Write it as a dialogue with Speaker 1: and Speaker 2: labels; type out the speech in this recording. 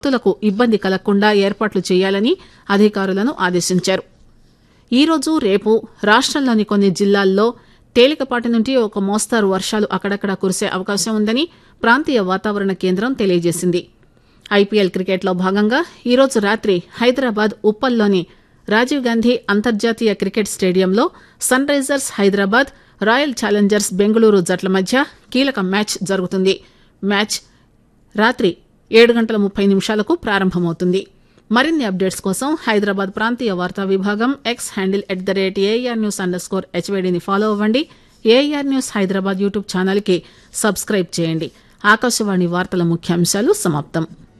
Speaker 1: భక్తులకు ఇబ్బంది కలగకుండా ఏర్పాట్లు చేయాలని అధికారులను ఆదేశించారు ఈరోజు రేపు రాష్టంలోని కొన్ని జిల్లాల్లో తేలికపాటి నుండి ఒక మోస్తారు వర్షాలు అక్కడక్కడా కురిసే అవకాశం ఉందని ప్రాంతీయ వాతావరణ కేంద్రం తెలియజేసింది ఐపీఎల్ క్రికెట్లో భాగంగా ఈరోజు రాత్రి హైదరాబాద్ ఉప్పల్లోని రాజీవ్ గాంధీ అంతర్జాతీయ క్రికెట్ స్టేడియంలో sunrisers Hyderabad royal challengers Bengaluru జట్ల మధ్య కీలక మ్యాచ్ జరుగుతుంది మ్యాచ్ రాత్రి ఏడు గంటల ముప్పై నిమిషాలకు ప్రారంభమవుతుంది మరిన్ని అప్డేట్స్ కోసం హైదరాబాద్ ప్రాంతీయ వార్తా విభాగం X handle at the rate AIR news underscore స్కోర్ హెచ్వేడిని ఫాలో అవ్వండి ఏఆర్ న్యూస్ హైదరాబాద్ యూట్యూబ్ ఛానల్కి సబ్స్క్రైబ్ చేయండి ఆకాశవాణి వార్తల ముఖ్యాంశాలు సమాప్తం